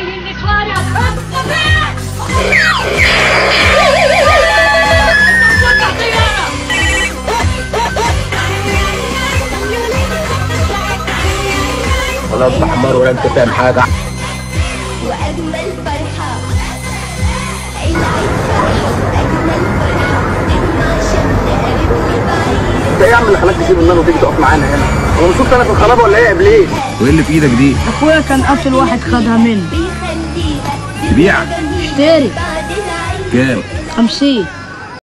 زي النسوان يا ولا انت حمار ولا انت فاهم حاجه وأجمل فرحة العيد فرحة وأجمل فرحة إما شمل قريب بعيد انت ايه يا عم اللي خلاك تسيب النار وتيجي تقف معانا هنا هو مش شفت انا في الخرابه ولا ايه يا ابليس وايه اللي في ايدك دي اخويا كان قافل واحد خدها مني بيخليها تبيع اشتري بعد العيد كام خمسين